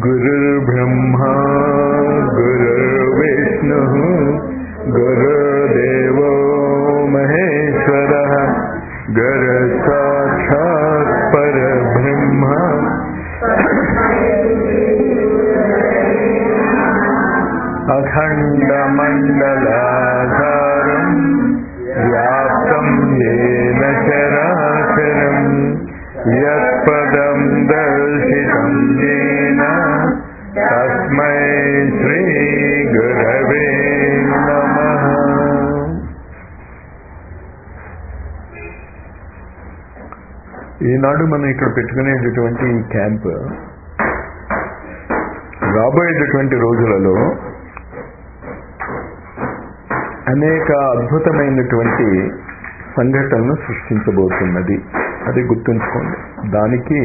गुरुर्ब्रह्मा गुरुर्विष्णुः गुरुदेवो महेश्वरः गुरुसाक्षात् परब्रह्म अखण्डमण्डलाधारम् व्याप्तं येन चराचरम् यत्पदं दर्शितं येन तस्मै श्रीगुरवे नमः ఈనాడు మనం ఇక్కడ పెట్టుకునేటటువంటి ఈ క్యాంప్ రాబోయేటటువంటి రోజులలో అనేక అద్భుతమైనటువంటి సంఘటనలు సృష్టించబోతున్నది అది గుర్తుంచుకోండి దానికి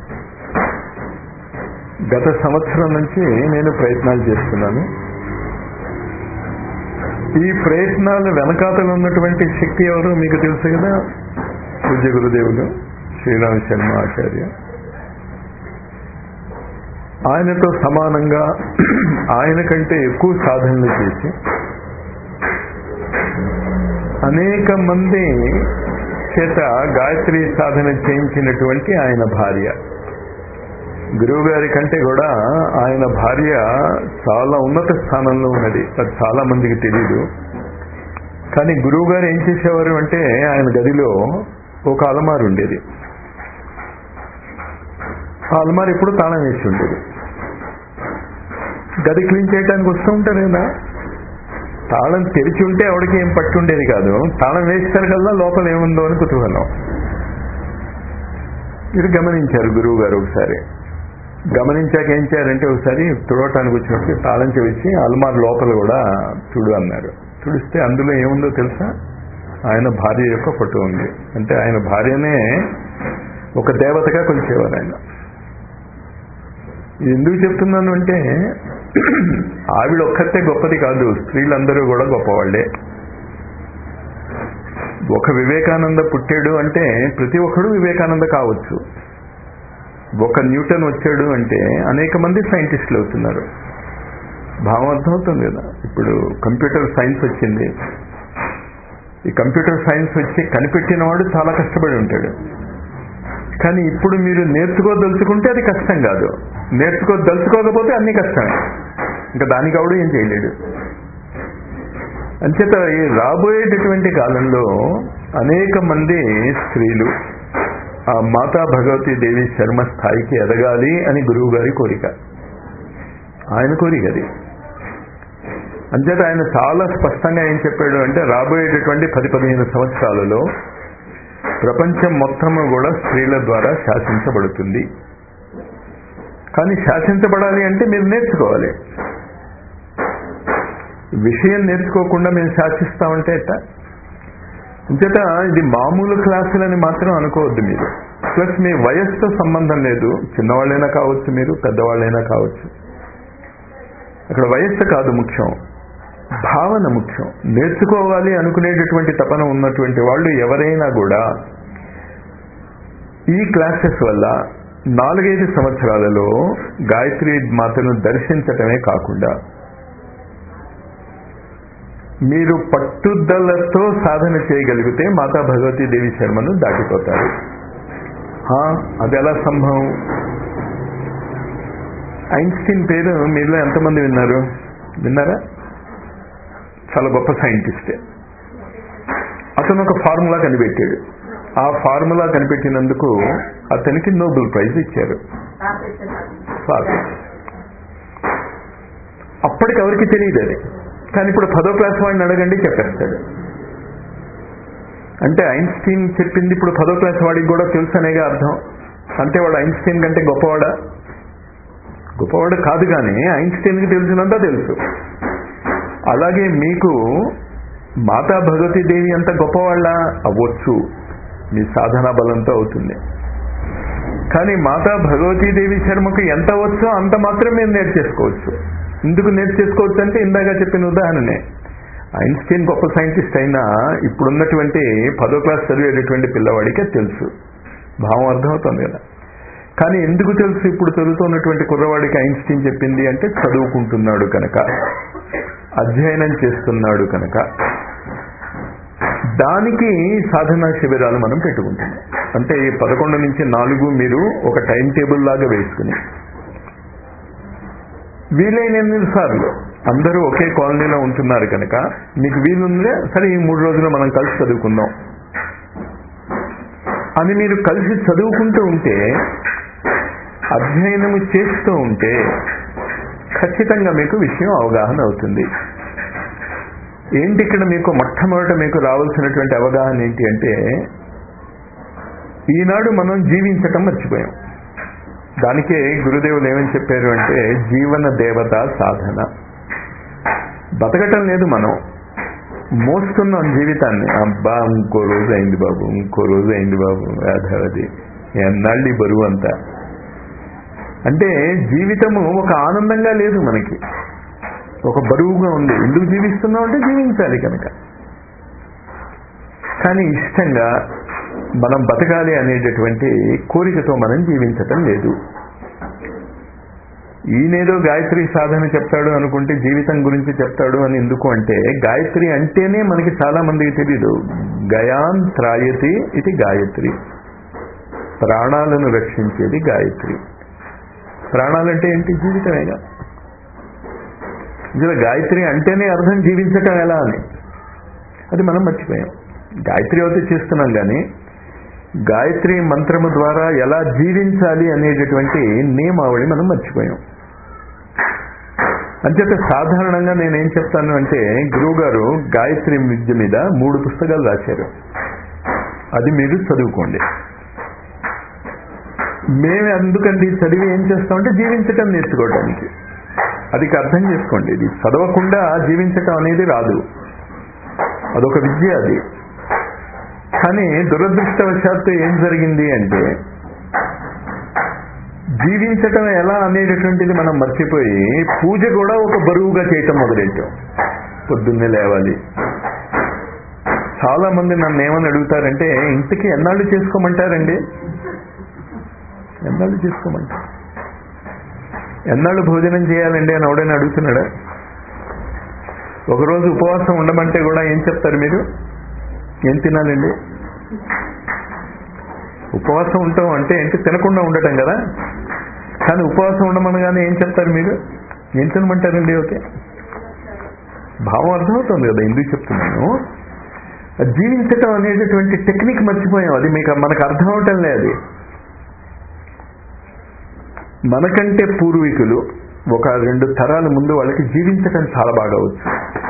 గత సంవత్సరం నుంచి నేను ప్రయత్నాలు చేస్తున్నాను ఈ ప్రయత్నాలు వెనకాతలు ఉన్నటువంటి శక్తి ఎవరు మీకు తెలుసు కదా పూజ్య గురుదేవులు శ్రీరామ శర్మ ఆచార్య ఆయనతో సమానంగా ఆయన కంటే ఎక్కువ సాధనలు చేసి అనేక మంది చేత గాయత్రి సాధన చేయించినటువంటి ఆయన భార్య గురువు గారి కంటే కూడా ఆయన భార్య చాలా ఉన్నత స్థానంలో ఉన్నది అది చాలా మందికి తెలియదు కానీ గురువు గారు ఏం చేసేవారు అంటే ఆయన గదిలో ఒక అలమారు ఉండేది ఆ అలమారు ఎప్పుడు తాళం వేసి ఉండేది గది క్లీన్ చేయడానికి వస్తూ ఉంటారు కదా తాళం తెరిచి ఉంటే ఆవిడకి ఏం పట్టి ఉండేది కాదు తాళం వేసేసరికల్లా లోపల ఏముందో అని కుతూహలం ఇది గమనించారు గురువు గారు ఒకసారి గమనించాక ఏం చేయారంటే ఒకసారి తుడవటానికి వచ్చినప్పుడు తాళం చెవిచ్చి అల్మార్ లోపల కూడా తుడు అన్నారు తుడిస్తే అందులో ఏముందో తెలుసా ఆయన భార్య యొక్క ఫోటో ఉంది అంటే ఆయన భార్యనే ఒక దేవతగా కొలిచేవారు ఆయన ఇది ఎందుకు చెప్తున్నాను అంటే ఆవిడ ఒక్కతే గొప్పది కాదు స్త్రీలందరూ కూడా గొప్పవాళ్లే ఒక వివేకానంద పుట్టాడు అంటే ప్రతి ఒక్కడు వివేకానంద కావచ్చు ఒక న్యూటన్ వచ్చాడు అంటే అనేక మంది సైంటిస్టులు అవుతున్నారు భావం అర్థమవుతుంది కదా ఇప్పుడు కంప్యూటర్ సైన్స్ వచ్చింది ఈ కంప్యూటర్ సైన్స్ వచ్చి కనిపెట్టిన వాడు చాలా కష్టపడి ఉంటాడు కానీ ఇప్పుడు మీరు నేర్చుకోదలుచుకుంటే అది కష్టం కాదు నేర్చుకోదలుచుకోకపోతే అన్ని కష్టమే ఇంకా దానికి ఆవిడ ఏం చేయలేడు అంచేత ఈ రాబోయేటటువంటి కాలంలో అనేక మంది స్త్రీలు ఆ మాతా భగవతి దేవి శర్మ స్థాయికి ఎదగాలి అని గురువు గారి కోరిక ఆయన కోరిక అది అంచేత ఆయన చాలా స్పష్టంగా ఏం చెప్పాడు అంటే రాబోయేటటువంటి పది పదిహేను సంవత్సరాలలో ప్రపంచం మొత్తము కూడా స్త్రీల ద్వారా శాసించబడుతుంది కానీ శాసించబడాలి అంటే మీరు నేర్చుకోవాలి విషయం నేర్చుకోకుండా మేము శాసిస్తామంటే ఎట్ట అంచేత ఇది మామూలు క్లాసులని మాత్రం అనుకోవద్దు మీరు ప్లస్ మీ వయస్సుతో సంబంధం లేదు చిన్నవాళ్ళైనా కావచ్చు మీరు పెద్దవాళ్ళైనా కావచ్చు అక్కడ వయస్సు కాదు ముఖ్యం భావన ముఖ్యం నేర్చుకోవాలి అనుకునేటటువంటి తపన ఉన్నటువంటి వాళ్ళు ఎవరైనా కూడా ఈ క్లాసెస్ వల్ల నాలుగైదు సంవత్సరాలలో గాయత్రి మాతను దర్శించటమే కాకుండా మీరు పట్టుదలతో సాధన చేయగలిగితే మాతా భగవతి దేవి శర్మను దాటిపోతారు అది ఎలా సంభవం ఐన్స్టీన్ పేరు మీలో ఎంతమంది విన్నారు విన్నారా చాలా గొప్ప సైంటిస్టే అతను ఒక ఫార్ములా కనిపెట్టాడు ఆ ఫార్ములా కనిపెట్టినందుకు అతనికి నోబెల్ ప్రైజ్ ఇచ్చారు అప్పటికి ఎవరికి తెలియదు అది కానీ ఇప్పుడు పదో క్లాస్ వాడిని అడగండి చెప్పేస్తాడు అంటే ఐన్స్టీన్ చెప్పింది ఇప్పుడు పదో క్లాస్ వాడికి కూడా తెలుసు అనేగా అర్థం అంటే వాడు ఐన్స్టీన్ కంటే గొప్పవాడా గొప్పవాడు కాదు కానీ ఐన్స్టీన్కి తెలిసినంత తెలుసు అలాగే మీకు మాతా భగవతి దేవి అంత గొప్పవాళ్ళ అవ్వచ్చు మీ సాధనా బలంతో అవుతుంది కానీ మాతా భగవతీ దేవి శర్మకు ఎంత వచ్చో అంత మాత్రం మేము నేర్చేసుకోవచ్చు ఎందుకు నేర్చేసుకోవచ్చు అంటే ఇందాక చెప్పిన ఉదాహరణనే ఐన్స్టీన్ గొప్ప సైంటిస్ట్ అయినా ఇప్పుడున్నటువంటి పదో క్లాస్ చదివేటటువంటి పిల్లవాడికే తెలుసు భావం అర్థమవుతుంది కదా కానీ ఎందుకు తెలుసు ఇప్పుడు చదువుతున్నటువంటి కుర్రవాడికి ఐన్స్టీన్ చెప్పింది అంటే చదువుకుంటున్నాడు కనుక అధ్యయనం చేస్తున్నాడు కనుక దానికి సాధనా శిబిరాలు మనం పెట్టుకుంటాం అంటే ఈ పదకొండు నుంచి నాలుగు మీరు ఒక టైం టేబుల్ లాగా వేసుకుని వీలైన సార్లు అందరూ ఒకే కాలనీలో ఉంటున్నారు కనుక మీకు వీలుందే సరే ఈ మూడు రోజులు మనం కలిసి చదువుకుందాం అని మీరు కలిసి చదువుకుంటూ ఉంటే అధ్యయనం చేస్తూ ఉంటే ఖచ్చితంగా మీకు విషయం అవగాహన అవుతుంది ఏంటి ఇక్కడ మీకు మొట్టమొదట మీకు రావాల్సినటువంటి అవగాహన ఏంటి అంటే ఈనాడు మనం జీవించటం మర్చిపోయాం దానికే గురుదేవులు ఏమని చెప్పారు అంటే జీవన దేవత సాధన బతకటం లేదు మనం మోస్తున్నాం జీవితాన్ని అబ్బా ఇంకో రోజు అయింది బాబు ఇంకో రోజు అయింది బాబు యాదవది ఎన్నాళ్ళు ఈ బరువు అంతా అంటే జీవితము ఒక ఆనందంగా లేదు మనకి ఒక బరువుగా ఉంది ఎందుకు జీవిస్తున్నాం అంటే జీవించాలి కనుక కానీ ఇష్టంగా మనం బతకాలి అనేటటువంటి కోరికతో మనం జీవించటం లేదు ఈయనేదో గాయత్రి సాధన చెప్తాడు అనుకుంటే జీవితం గురించి చెప్తాడు అని ఎందుకు అంటే గాయత్రి అంటేనే మనకి చాలా మందికి తెలియదు గయాన్ త్రాయతి ఇది గాయత్రి ప్రాణాలను రక్షించేది గాయత్రి ప్రాణాలంటే ఏంటి జీవితమేగా ఇందులో గాయత్రి అంటేనే అర్థం జీవించటం ఎలా అని అది మనం మర్చిపోయాం గాయత్రి అయితే చేస్తున్నాం కానీ గాయత్రి మంత్రము ద్వారా ఎలా జీవించాలి అనేటటువంటి నియమావళి మనం మర్చిపోయాం అంచేత సాధారణంగా నేనేం చెప్తాను అంటే గురువు గారు గాయత్రి విద్య మీద మూడు పుస్తకాలు రాశారు అది మీరు చదువుకోండి మేము ఎందుకంటే చదివి ఏం చేస్తామంటే జీవించటం నేర్చుకోవడానికి అది అర్థం చేసుకోండి ఇది చదవకుండా జీవించటం అనేది రాదు అదొక విద్య అది కానీ దురదృష్టవశాత్తు ఏం జరిగింది అంటే జీవించటం ఎలా అనేటటువంటిది మనం మర్చిపోయి పూజ కూడా ఒక బరువుగా చేయటం మొదలెట్టాం పొద్దున్నే లేవాలి చాలా మంది నన్ను ఏమని అడుగుతారంటే ఇంటికి ఎన్నాళ్ళు చేసుకోమంటారండి ఎన్నాళ్ళు చేసుకోమంటారు ఎన్నాళ్ళు భోజనం చేయాలండి అని ఎవడైనా అడుగుతున్నాడా ఒకరోజు ఉపవాసం ఉండమంటే కూడా ఏం చెప్తారు మీరు ఏం తినాలండి ఉపవాసం ఉంటాం అంటే ఏంటి తినకుండా ఉండటం కదా కానీ ఉపవాసం ఉండమనగానే ఏం చెప్తారు మీరు ఏం తినమంటారండి ఓకే భావం అర్థమవుతుంది కదా ఎందుకు చెప్తున్నాను జీవించటం అనేటటువంటి టెక్నిక్ మర్చిపోయాం అది మీకు మనకు అర్థం అవటం లేదు మనకంటే పూర్వీకులు ఒక రెండు తరాల ముందు వాళ్ళకి జీవించటం చాలా బాగా వచ్చు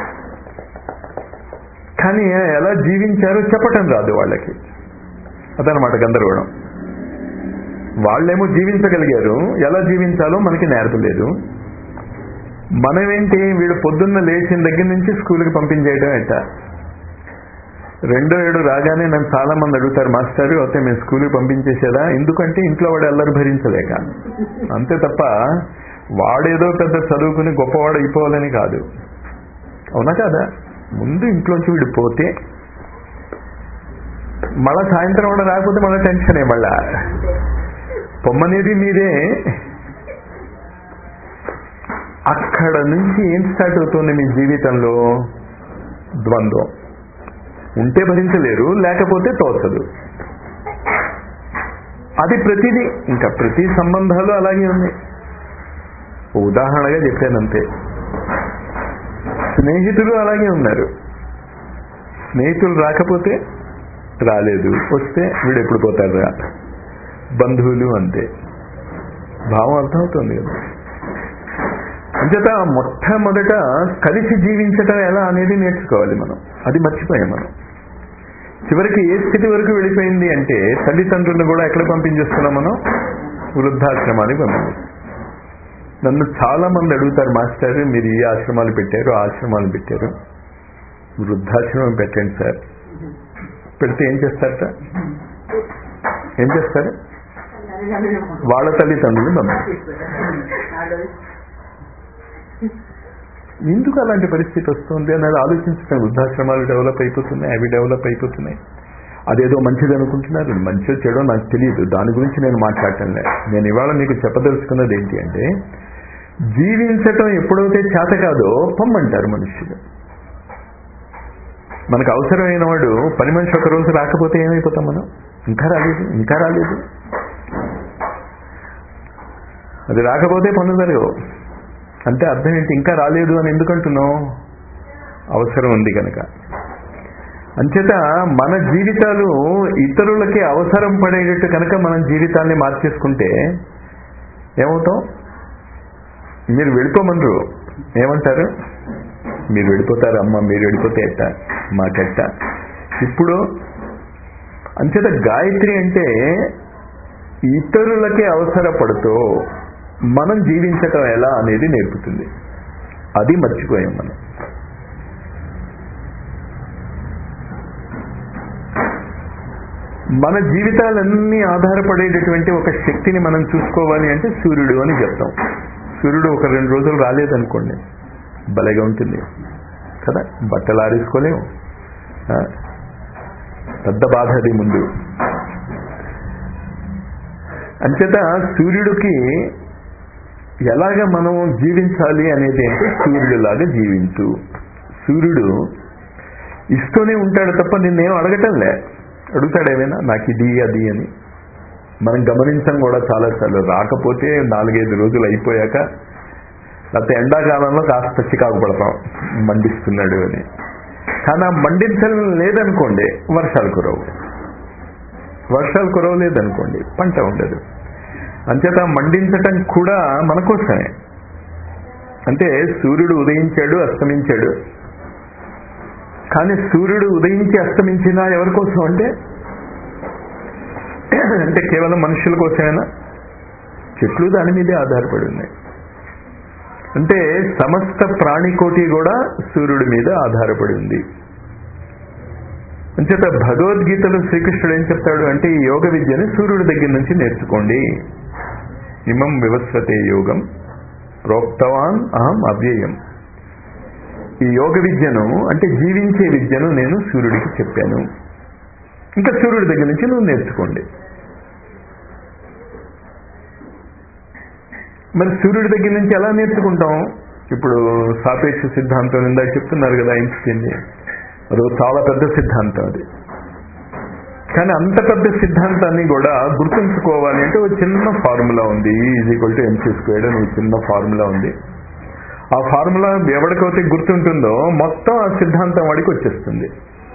కానీ ఎలా జీవించారో చెప్పటం రాదు వాళ్ళకి అదనమాట గందరగోళం వాళ్ళేమో జీవించగలిగారు ఎలా జీవించాలో మనకి నేర్పలేదు మనమేంటి వీడు పొద్దున్న లేచిన దగ్గర నుంచి స్కూల్కి పంపించేయడం ఎట్ట రెండో ఏడు రాగానే నన్ను చాలా మంది అడుగుతారు మాస్టర్ అయితే మేము స్కూల్కి పంపించేసేదా ఎందుకంటే ఇంట్లో వాడు అల్లరి భరించలేక అంతే తప్ప వాడేదో పెద్ద చదువుకుని గొప్పవాడు అయిపోవాలని కాదు అవునా కాదా ముందు ఇంట్లోంచి వీడు పోతే మళ్ళా సాయంత్రం కూడా రాకపోతే మళ్ళీ టెన్షనే మళ్ళా పొమ్మనేది మీరే అక్కడ నుంచి ఏం స్టార్ట్ అవుతుంది మీ జీవితంలో ద్వంద్వం ఉంటే భరించలేరు లేకపోతే తోచదు అది ప్రతిదీ ఇంకా ప్రతి సంబంధాలు అలాగే ఉన్నాయి ఉదాహరణగా చెప్పానంతే స్నేహితులు అలాగే ఉన్నారు స్నేహితులు రాకపోతే రాలేదు వస్తే వీడు ఎప్పుడు పోతాడురా బంధువులు అంతే భావం అర్థమవుతుంది కదా అంచేత మొట్టమొదట కలిసి జీవించటం ఎలా అనేది నేర్చుకోవాలి మనం అది మర్చిపోయాం మనం చివరికి ఏ స్థితి వరకు వెళ్ళిపోయింది అంటే తల్లిదండ్రులను కూడా ఎక్కడ పంపించేస్తున్నాం మనం వృద్ధాశ్రమానికి పంపించేస్తాం నన్ను చాలా మంది అడుగుతారు మాస్టర్ మీరు ఈ ఆశ్రమాలు పెట్టారు ఆ ఆశ్రమాలు పెట్టారు వృద్ధాశ్రమం పెట్టండి సార్ పెడితే ఏం చేస్తారట ఏం చేస్తారు వాళ్ళ తల్లిదండ్రులు పంపిస్తారు ఎందుకు అలాంటి పరిస్థితి వస్తుంది అనేది ఆలోచించడం వృద్ధాశ్రమాలు డెవలప్ అయిపోతున్నాయి అవి డెవలప్ అయిపోతున్నాయి అదేదో మంచిది అనుకుంటున్నారు మంచిదో చెడో నాకు తెలియదు దాని గురించి నేను మాట్లాడటం లేదు నేను ఇవాళ మీకు చెప్పదలుచుకున్నది ఏంటి అంటే జీవించటం ఎప్పుడైతే చేత కాదో పొమ్మంటారు మనుషులు మనకు అవసరమైన వాడు పని మనిషి ఒక రోజు రాకపోతే ఏమైపోతాం మనం ఇంకా రాలేదు ఇంకా రాలేదు అది రాకపోతే పనులు జరగవు అంటే అర్థం ఏంటి ఇంకా రాలేదు అని ఎందుకంటున్నావు అవసరం ఉంది కనుక అంచేత మన జీవితాలు ఇతరులకి అవసరం పడేటట్టు కనుక మనం జీవితాన్ని మార్చేసుకుంటే ఏమవుతాం మీరు వెళ్ళిపోమనరు ఏమంటారు మీరు వెళ్ళిపోతారు అమ్మ మీరు వెళ్ళిపోతే ఎట్ట మాకెట్ట ఇప్పుడు అంచేత గాయత్రి అంటే ఇతరులకి అవసరపడుతూ మనం జీవించటం ఎలా అనేది నేర్పుతుంది అది మర్చిపోయాం మనం మన జీవితాలన్నీ ఆధారపడేటటువంటి ఒక శక్తిని మనం చూసుకోవాలి అంటే సూర్యుడు అని చెప్తాం సూర్యుడు ఒక రెండు రోజులు రాలేదనుకోండి భలేగా ఉంటుంది కదా బట్టలు ఆరేసుకోలేము ఆ? పెద్ద బాధ అది ముందు అంచేత సూర్యుడికి ఎలాగ మనం జీవించాలి అనేది అంటే సూర్యుడిలాగా జీవించు సూర్యుడు ఇస్తూనే ఉంటాడు తప్ప నిన్నేం అడగటంలే అడుగుతాడు ఏమైనా నాకు ఇది అది అని మనం గమనించం కూడా చాలా సార్లు రాకపోతే నాలుగైదు రోజులు అయిపోయాక లేకపోతే ఎండాకాలంలో కాస్త చికాకు పడతాం మండిస్తున్నాడు అని కానీ ఆ మండించడం లేదనుకోండి వర్షాలు కురవు వర్షాలు కురవలేదనుకోండి పంట ఉండదు అంచేత మండించటం కూడా మన కోసమే అంటే సూర్యుడు ఉదయించాడు అస్తమించాడు కానీ సూర్యుడు ఉదయించి అస్తమించినా ఎవరి కోసం అంటే అంటే కేవలం మనుషుల కోసమేనా చెట్లు దాని మీదే ఆధారపడి ఉన్నాయి అంటే సమస్త ప్రాణికోటి కూడా సూర్యుడి మీద ఆధారపడి ఉంది అంచేత భగవద్గీతలో శ్రీకృష్ణుడు ఏం చెప్తాడు అంటే ఈ యోగ విద్యని సూర్యుడి దగ్గర నుంచి నేర్చుకోండి ఇమం వివస్వతే యోగం ప్రోక్తవాన్ అహం అవ్యయం ఈ యోగ విద్యను అంటే జీవించే విద్యను నేను సూర్యుడికి చెప్పాను ఇంకా సూర్యుడి దగ్గర నుంచి నువ్వు నేర్చుకోండి మరి సూర్యుడి దగ్గర నుంచి ఎలా నేర్చుకుంటాం ఇప్పుడు సాపేక్ష సిద్ధాంతం ఇందాక చెప్తున్నారు కదా ఐన్స్టీన్ అది ఒక చాలా పెద్ద సిద్ధాంతం అది కానీ అంత పెద్ద సిద్ధాంతాన్ని కూడా గుర్తుంచుకోవాలి అంటే ఒక చిన్న ఫార్ములా ఉంది is equal to M C squared అని ఒక చిన్న ఫార్ములా ఉంది ఆ ఫార్ములా ఎవరికైతే గుర్తుంటుందో మొత్తం ఆ సిద్ధాంతం వాడికి వచ్చేస్తుంది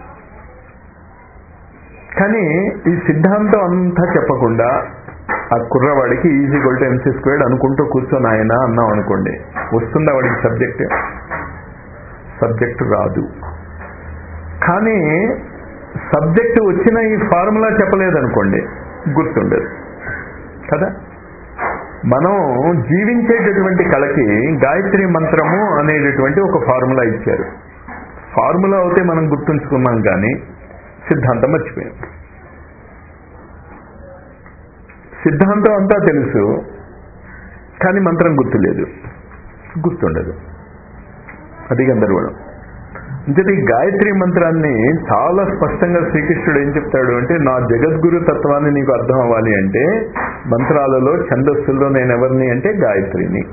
కానీ ఈ సిద్ధాంతం అంతా చెప్పకుండా ఆ కుర్రవాడికి E is equal to M C squared అనుకుంటూ కూర్చొని ఆయన అన్నాం అనుకోండి వస్తుందా వాడికి సబ్జెక్ట్ సబ్జెక్ట్ రాదు కానీ సబ్జెక్ట్ వచ్చిన ఈ ఫార్ములా చెప్పలేదనుకోండి గుర్తుండదు కదా మనం జీవించేటటువంటి కళకి గాయత్రి మంత్రము అనేటటువంటి ఒక ఫార్ములా ఇచ్చారు ఫార్ములా అయితే మనం గుర్తుంచుకున్నాం కానీ సిద్ధాంతం మర్చిపోయాం సిద్ధాంతం అంతా తెలుసు కానీ మంత్రం గుర్తులేదు గుర్తుండదు అది గందరగోళం అంటే ఈ గాయత్రి మంత్రాన్ని చాలా స్పష్టంగా శ్రీకృష్ణుడు ఏం చెప్తాడు అంటే నా జగద్గురు తత్వాన్ని నీకు అర్థం అవ్వాలి అంటే మంత్రాలలో ఛందస్సుల్లో నేను ఎవరిని అంటే గాయత్రిని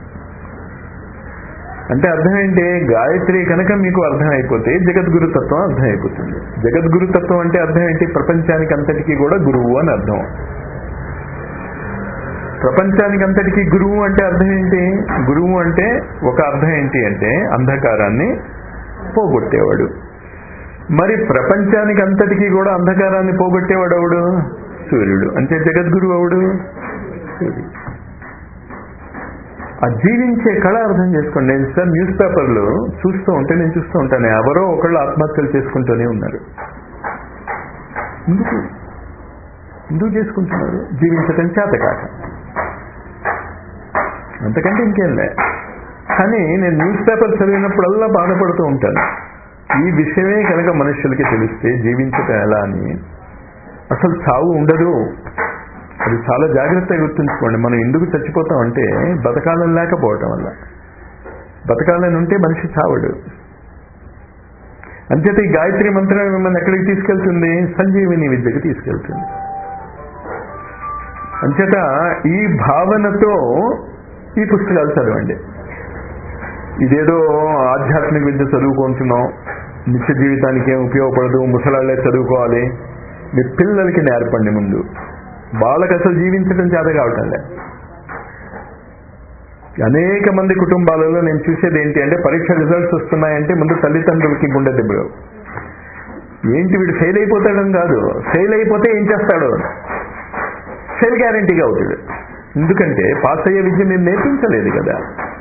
అంటే అర్థం ఏంటి గాయత్రి కనుక మీకు అర్థం అయిపోతే జగద్గురు తత్వం అర్థం అయిపోతుంది జగద్గురు తత్వం అంటే అర్థం ఏంటి ప్రపంచానికి అంతటికీ కూడా గురువు అని అర్థం ప్రపంచానికి అంతటికీ గురువు అంటే అర్థం ఏంటి గురువు అంటే ఒక అర్థం ఏంటి అంటే అంధకారాన్ని పోగొట్టేవాడు మరి ప్రపంచానికి అంతటికీ కూడా అంధకారాన్ని పోగొట్టేవాడు ఎవడు సూర్యుడు అంటే జగద్గురు అవుడు సూర్యుడు ఆ జీవించే కళ అర్థం చేసుకోండి నేను సార్ న్యూస్ పేపర్లు చూస్తూ ఉంటే నేను చూస్తూ ఉంటాను ఎవరో ఒకళ్ళు ఆత్మహత్యలు చేసుకుంటూనే ఉన్నారు ఎందుకు ఎందుకు చేసుకుంటున్నారు జీవించటం చేత కాక అంతకంటే ఇంకేం లే కానీ నేను న్యూస్ పేపర్ చదివినప్పుడల్లా బాధపడుతూ ఉంటాను ఈ విషయమే కనుక మనుషులకి తెలిస్తే జీవించటం ఎలా అని అసలు చావు ఉండదు అది చాలా జాగ్రత్తగా గుర్తుంచుకోండి మనం ఎందుకు చచ్చిపోతాం అంటే బతకాలం లేకపోవటం వల్ల బతకాలని ఉంటే మనిషి చావడు అంచేత ఈ గాయత్రి మంత్రం మిమ్మల్ని ఎక్కడికి తీసుకెళ్తుంది సంజీవిని విద్యకి తీసుకెళ్తుంది అంచేత ఈ భావనతో ఈ పుస్తకాలు చదవండి ఇదేదో ఆధ్యాత్మిక విద్య చదువుకుంటున్నాం నిత్య జీవితానికి ఏం ఉపయోగపడదు ముసలాళ్లే చదువుకోవాలి మీ పిల్లలకి నేర్పండి ముందు వాళ్ళకి అసలు జీవించడం చేత కావటంలే అనేక మంది కుటుంబాలలో నేను చూసేది ఏంటి అంటే పరీక్ష రిజల్ట్స్ వస్తున్నాయంటే ముందు తల్లిదండ్రులకి గుండె దెబ్బలు ఏంటి వీడు ఫెయిల్ అయిపోతాడని కాదు ఫెయిల్ అయిపోతే ఏం చేస్తాడు ఫెయిల్ గ్యారంటీగా అవుతాడు ఎందుకంటే పాస్ అయ్యే విద్య మీరు నేర్పించలేదు కదా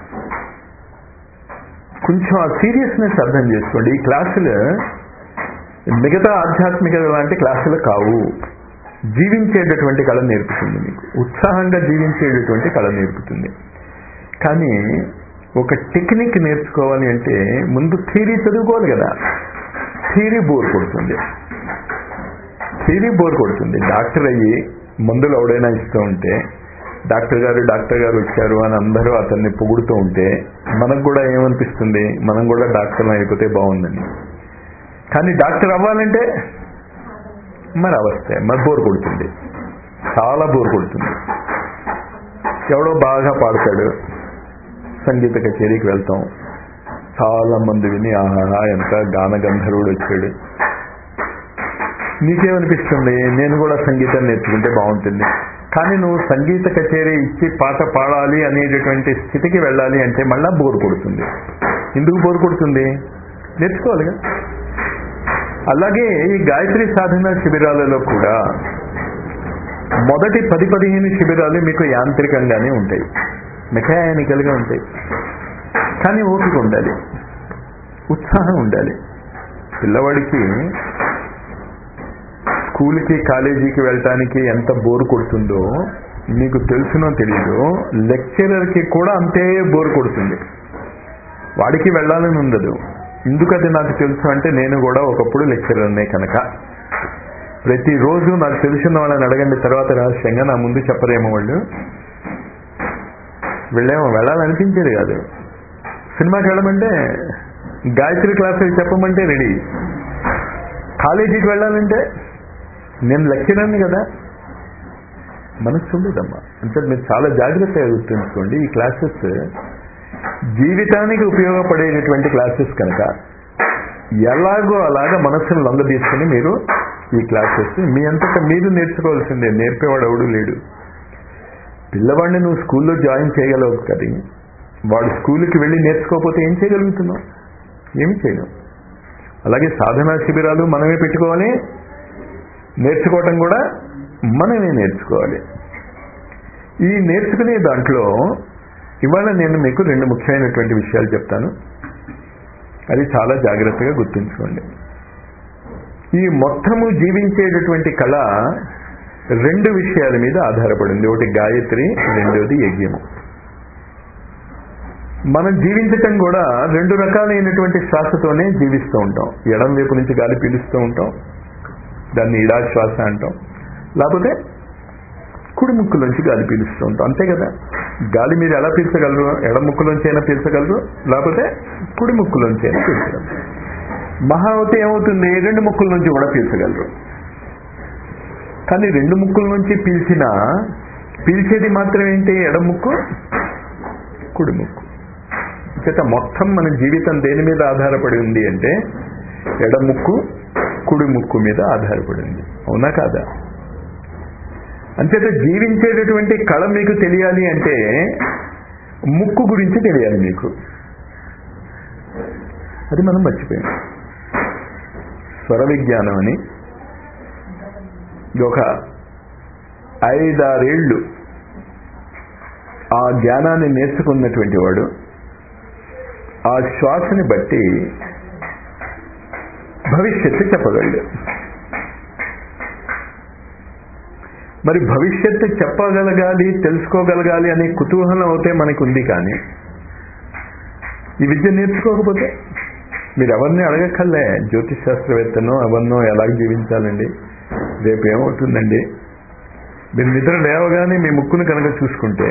కొంచెం ఆ సీరియస్నెస్ అర్థం చేసుకోండి ఈ క్లాసులు మిగతా ఆధ్యాత్మిక లాంటి క్లాసులు కావు జీవించేటటువంటి కళ నేర్పుతుంది మీకు ఉత్సాహంగా జీవించేటటువంటి కళ నేర్పుతుంది కానీ ఒక టెక్నిక్ నేర్చుకోవాలి అంటే ముందు థీరీ చదువుకోవాలి కదా థీరీ బోర్ కొడుతుంది థీరీ బోర్ కొడుతుంది డాక్టర్ అయ్యి మందులు ఎవడైనా ఇస్తూ ఉంటే డాక్టర్ గారు డాక్టర్ గారు వచ్చారు అని అందరూ అతన్ని పొగుడుతూ ఉంటే మనకు కూడా ఏమనిపిస్తుంది మనం కూడా డాక్టర్ అయిపోతే బాగుందని కానీ డాక్టర్ అవ్వాలంటే మరి అవస్థే మరి బోర్ కొడుతుంది చాలా బోర్ కొడుతుంది ఎవడో బాగా పాడతాడు సంగీత కచేరీకి వెళ్తాం చాలా మంది విని ఆహా ఎంత గాన గంధర్వుడు వచ్చాడు నీకేమనిపిస్తుంది నేను కూడా సంగీతం నేర్చుకుంటే బాగుంటుంది కానీ నువ్వు సంగీత కచేరీ ఇచ్చి పాట పాడాలి అనేటటువంటి స్థితికి వెళ్ళాలి అంటే మళ్ళా బోర్ కొడుతుంది ఎందుకు బోర్ కొడుతుంది నేర్చుకోవాలిగా అలాగే ఈ గాయత్రి సాధన శిబిరాలలో కూడా మొదటి పది పదిహేను శిబిరాలు మీకు యాంత్రికంగానే ఉంటాయి మెకానికల్గా ఉంటాయి కానీ ఓపిక ఉండాలి ఉత్సాహం ఉండాలి పిల్లవాడికి స్కూల్కి కాలేజీకి వెళ్ళటానికి ఎంత బోరు కొడుతుందో మీకు తెలుసునో తెలీదు లెక్చరర్కి కూడా అంతే బోరు కొడుతుంది వాడికి వెళ్ళాలని ఉండదు ఎందుకది నాకు తెలుసు అంటే నేను కూడా ఒకప్పుడు లెక్చరర్నే కనుక ప్రతిరోజు నాకు తెలిసిన వాళ్ళని అడగండి తర్వాత రహస్యంగా నా ముందు చెప్పరేమో వాళ్ళు వెళ్ళేమో వెళ్ళాలనిపించేది కాదు సినిమాకి వెళ్ళమంటే గాయత్రి క్లాసులు చెప్పమంటే రెడీ కాలేజీకి వెళ్ళాలంటే నేను లెక్చరర్ని కదా మనసు ఉండదమ్మా అంటే మీరు చాలా జాగ్రత్తగా గుర్తుంచుకోండి ఈ క్లాసెస్ జీవితానికి ఉపయోగపడేటటువంటి క్లాసెస్ కనుక ఎలాగో అలాగా మనస్సును లొంగ తీసుకుని మీరు ఈ క్లాసెస్ మీ అంతటా మీరు నేర్చుకోవాల్సిందే నేర్పేవాడు ఎవడు లేడు పిల్లవాడిని నువ్వు స్కూల్లో జాయిన్ చేయగలవు కదా వాడు స్కూల్కి వెళ్ళి నేర్చుకోకపోతే ఏం చేయగలుగుతున్నావు ఏమి చేయలేం అలాగే సాధనా శిబిరాలు మనమే పెట్టుకోవాలి నేర్చుకోవటం కూడా మనమే నేర్చుకోవాలి ఈ నేర్చుకునే దాంట్లో ఇవాళ నేను మీకు రెండు ముఖ్యమైనటువంటి విషయాలు చెప్తాను అది చాలా జాగ్రత్తగా గుర్తుంచుకోండి ఈ మొత్తము జీవించేటటువంటి కళ రెండు విషయాల మీద ఆధారపడింది ఒకటి గాయత్రి రెండోది యజ్ఞము మనం జీవించటం కూడా రెండు రకాలైనటువంటి శ్వాసతోనే జీవిస్తూ ఉంటాం ఎడం వైపు నుంచి గాలి పీలుస్తూ ఉంటాం దాన్ని ఇడా శ్వాస అంటాం లేకపోతే కుడి ముక్కులోంచి గాలి పీలుస్తూ ఉంటాం అంతే కదా గాలి మీరు ఎలా పీల్చగలరు ఎడ ముక్కులోంచి అయినా పీల్చగలరు లేకపోతే కుడి ముక్కులోంచి అయినా పీల్చగలరు మహావతి ఏమవుతుంది రెండు ముక్కుల నుంచి కూడా పీల్చగలరు కానీ రెండు ముక్కుల నుంచి పీల్చిన పీల్చేది మాత్రం ఏంటి ఎడ ముక్కు కుడి ముక్కు చేత మొత్తం మన జీవితం దేని మీద ఆధారపడి ఉంది అంటే ఎడ ముక్కు కుడి ముక్కు మీద ఆధారపడి ఉంది అవునా కాదా అంచేత జీవించేటటువంటి కళ మీకు తెలియాలి అంటే ముక్కు గురించి తెలియాలి మీకు అది మనం మర్చిపోయాం స్వర విజ్ఞానం అని ఒక ఐదారేళ్లు ఆ జ్ఞానాన్ని నేర్చుకున్నటువంటి వాడు ఆ శ్వాసని బట్టి భవిష్యత్తు చెప్పగలడు మరి భవిష్యత్తు చెప్పగలగాలి తెలుసుకోగలగాలి అనే కుతూహలం అయితే మనకు ఉంది కానీ ఈ విద్య నేర్చుకోకపోతే మీరు ఎవరిని అడగక్కర్లే జ్యోతిష్ శాస్త్రవేత్తనో ఎవరినో ఎలా జీవించాలండి రేపు ఏమవుతుందండి మీరు నిద్ర లేవగానే మీ ముక్కును కనుక చూసుకుంటే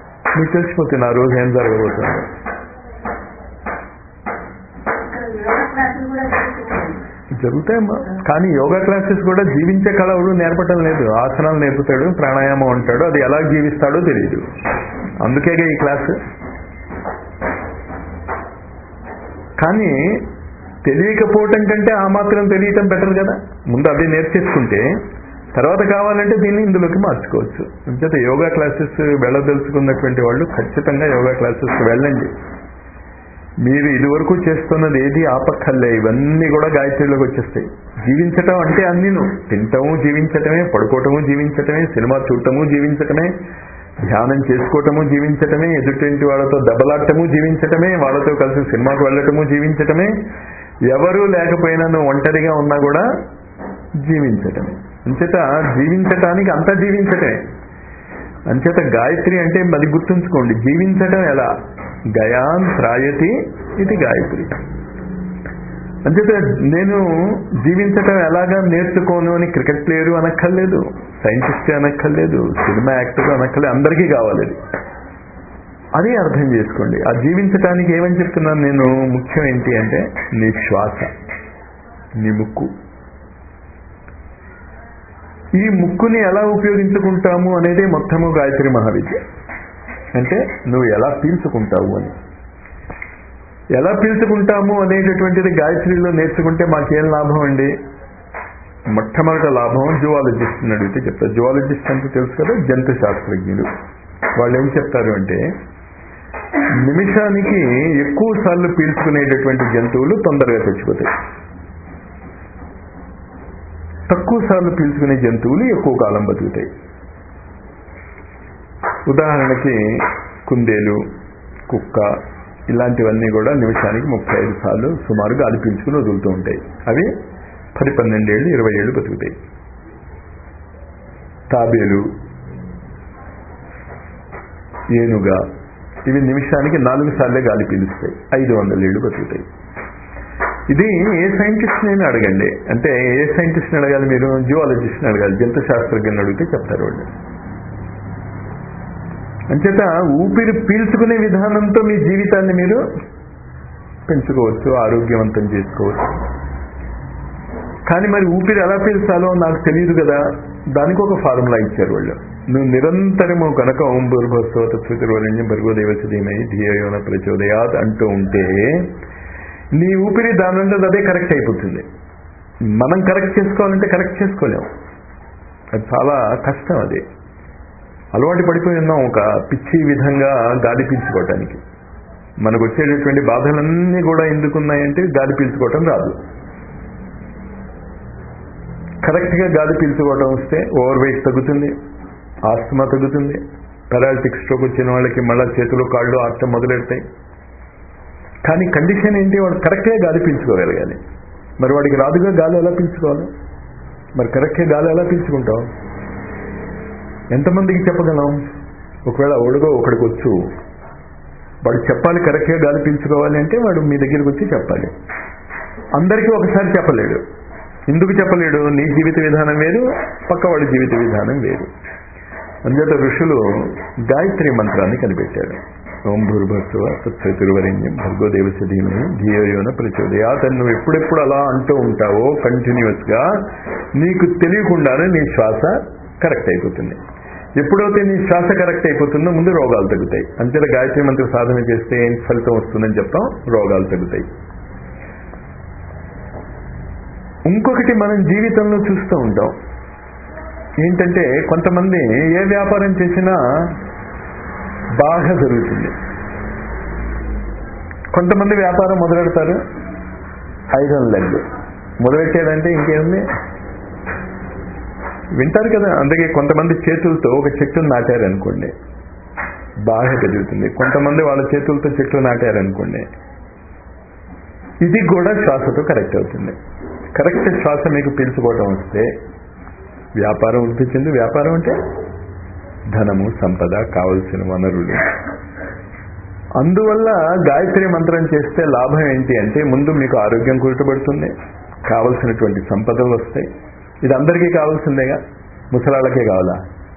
మీకు తెలిసిపోతుంది ఆ రోజు ఏం జరగబోతుంది జరుగుతాయమ్మా కానీ యోగా క్లాసెస్ కూడా జీవించే కళ ఎవడు నేర్పటం లేదు ఆసనాలు నేర్పుతాడు ప్రాణాయామం అంటాడు అది ఎలా జీవిస్తాడో తెలియదు అందుకేగా ఈ క్లాస్ కానీ తెలియకపోవటం కంటే ఆ మాత్రం తెలియటం బెటర్ కదా ముందు అది నేర్చేసుకుంటే తర్వాత కావాలంటే దీన్ని ఇందులోకి మార్చుకోవచ్చు అంచేత యోగా క్లాసెస్ వెళ్ళదలుచుకున్నటువంటి వాళ్ళు ఖచ్చితంగా యోగా క్లాసెస్కి వెళ్ళండి మీరు ఇదివరకు చేస్తున్నది ఏది ఆపక్కర్లే ఇవన్నీ కూడా గాయత్రిలోకి వచ్చేస్తాయి జీవించటం అంటే అన్నీను తింటము జీవించటమే పడుకోవటము జీవించటమే సినిమా చూడటము జీవించటమే ధ్యానం చేసుకోవటము జీవించటమే ఎదుటి వాళ్ళతో దెబ్బలాడటము జీవించటమే వాళ్ళతో కలిసి సినిమాకు వెళ్ళటము జీవించటమే ఎవరూ లేకపోయినా నువ్వు ఒంటరిగా ఉన్నా కూడా జీవించటమే అంచేత జీవించటానికి అంతా జీవించటమే అంచేత గాయత్రి అంటే అది గుర్తుంచుకోండి జీవించటం ఎలా గయాన్ త్రాయతి ఇది గాయత్రి అంచేత నేను జీవించటం ఎలాగా నేర్చుకోను అని క్రికెట్ ప్లేయరు అనక్కర్లేదు సైంటిస్ట్ అనక్కర్లేదు సినిమా యాక్టర్ అనక్కర్లేదు అందరికీ కావాలి అది అదే అర్థం చేసుకోండి ఆ జీవించటానికి ఏమని చెప్తున్నాను నేను ముఖ్యం ఏంటి అంటే నీ శ్వాస నీ ముక్కు ఈ ముక్కుని ఎలా ఉపయోగించుకుంటాము అనేది మొత్తము గాయత్రి మహావిద్య అంటే నువ్వు ఎలా పీల్చుకుంటావు అని ఎలా పీల్చుకుంటాము అనేటటువంటిది గాయత్రిలో నేర్చుకుంటే మాకేం లాభం అండి మొట్టమొదటి లాభం జువాలజిస్ట్ అడిగితే చెప్తారు జువాలజిస్ట్ అంటే తెలుసు కదా జంతు శాస్త్రజ్ఞులు వాళ్ళు ఏం చెప్తారు అంటే నిమిషానికి ఎక్కువ సార్లు పీల్చుకునేటటువంటి జంతువులు తొందరగా చచ్చిపోతాయి తక్కువ సార్లు పీల్చుకునే జంతువులు ఎక్కువ కాలం బతుకుతాయి ఉదాహరణకి కుందేలు కుక్క ఇలాంటివన్నీ కూడా నిమిషానికి ముప్పై ఐదు సార్లు సుమారు గాలి పీల్చుకుని వదులుతూ ఉంటాయి అవి పది పన్నెండేళ్ళు ఇరవై ఏళ్ళు బతుకుతాయి తాబేలు ఏనుగ ఇవి నిమిషానికి నాలుగు సార్లే గాలి పీలుస్తాయి ఐదు వందల ఏళ్ళు బతుకుతాయి ఇది ఏ సైంటిస్ట్ నేను అడగండి అంటే ఏ సైంటిస్ట్ని అడగాలి మీరు జియాలజిస్ట్ని అడగాలి జంతు శాస్త్రజ్ఞుని అడిగితే చెప్తారు వాళ్ళు అంచేత ఊపిరి పీల్చుకునే విధానంతో మీ జీవితాన్ని మీరు పెంచుకోవచ్చు ఆరోగ్యవంతం చేసుకోవచ్చు కానీ మరి ఊపిరి ఎలా పీల్చాలో నాకు తెలియదు కదా దానికి ఒక ఫార్ములా ఇచ్చారు వాళ్ళు నువ్వు నిరంతరము కనుక ఓం భూర్భస్వత శృతిరోలింజం భర్గోదేవత ధీమై ధియోన ప్రచోదయాత్ అంటూ ఉంటే నీ ఊపిరి దాని నుండి అదే కరెక్ట్ అయిపోతుంది మనం కరెక్ట్ చేసుకోవాలంటే కరెక్ట్ చేసుకోలేం అది చాలా కష్టం అది అలవాటు పడిపోయి ఉన్నాం ఒక పిచ్చి విధంగా గాలి పీల్చుకోవటానికి మనకు వచ్చేటటువంటి బాధలన్నీ కూడా ఎందుకున్నాయంటే గాలి పీల్చుకోవటం రాదు కరెక్ట్గా గాలి పీల్చుకోవటం వస్తే ఓవర్ వెయిట్ తగ్గుతుంది ఆస్తమా తగ్గుతుంది పెరాలిటిక్ స్ట్రోక్ వచ్చిన వాళ్ళకి మళ్ళీ చేతులు కాళ్ళు ఆడటం మొదలెడతాయి కానీ కండిషన్ ఏంటి వాడు కరెక్ట్గా గాలి పీల్చుకోగలగాలి మరి వాడికి రాదుగా గాలి ఎలా పీల్చుకోవాలి మరి కరెక్ట్గా గాలి ఎలా పీల్చుకుంటావు ఎంతమందికి చెప్పగలం ఒకవేళ ఓడుగో ఒకడికి వచ్చు వాడు చెప్పాలి కరెక్ట్గా గాలి పీల్చుకోవాలి అంటే వాడు మీ దగ్గరికి వచ్చి చెప్పాలి అందరికీ ఒకసారి చెప్పలేడు ఎందుకు చెప్పలేడు నీ జీవిత విధానం వేరు పక్కవాడి జీవిత విధానం వేరు అంచేత ఋషులు గాయత్రి మంత్రాన్ని కనిపెట్టారు ఓం భూర్భత్వ తత్సతిరువరేణ్యం భర్గోదేవస ధీమని ధియోయోన ప్రచోదయాత్ అని నువ్వు ఎప్పుడెప్పుడు అలా అంటూ ఉంటావో కంటిన్యూస్ గా నీకు తెలియకుండానే నీ శ్వాస కరెక్ట్ అయిపోతుంది ఎప్పుడైతే నీ శ్వాస కరెక్ట్ అయిపోతుందో ముందు రోగాలు తగ్గుతాయి అంతే గాయత్రి మంత్ర సాధన చేస్తే ఏం ఫలితం వస్తుందని చెప్తాం రోగాలు తగ్గుతాయి ఇంకొకటి మనం జీవితంలో చూస్తూ ఉంటాం ఏంటంటే కొంతమంది ఏ వ్యాపారం చేసినా బాగా జరుగుతుంది కొంతమంది వ్యాపారం మొదలెడతారు ఐరన్ లెగ్ మొదలెట్టేదంటే ఇంకేముంది వింటారు కదా అందుకే కొంతమంది చేతులతో ఒక చెట్టును నాటారనుకోండి బాగా పెరుగుతుంది కొంతమంది వాళ్ళ చేతులతో చెట్లు నాటారనుకోండి ఇది కూడా శ్వాసతో కరెక్ట్ అవుతుంది కరెక్ట్ శ్వాస మీకు పీల్చుకోవడం వస్తే వ్యాపారం వృద్ధి చెంది వ్యాపారం అంటే ధనము సంపద కావలసిన వనరులు అందువల్ల గాయత్రి మంత్రం చేస్తే లాభం ఏంటి అంటే ముందు మీకు ఆరోగ్యం కుదుటపడుతుంది కావలసినటువంటి సంపదలు వస్తాయి ఇది అందరికీ కావాల్సిందేగా ముసలాళ్ళకే కావాలా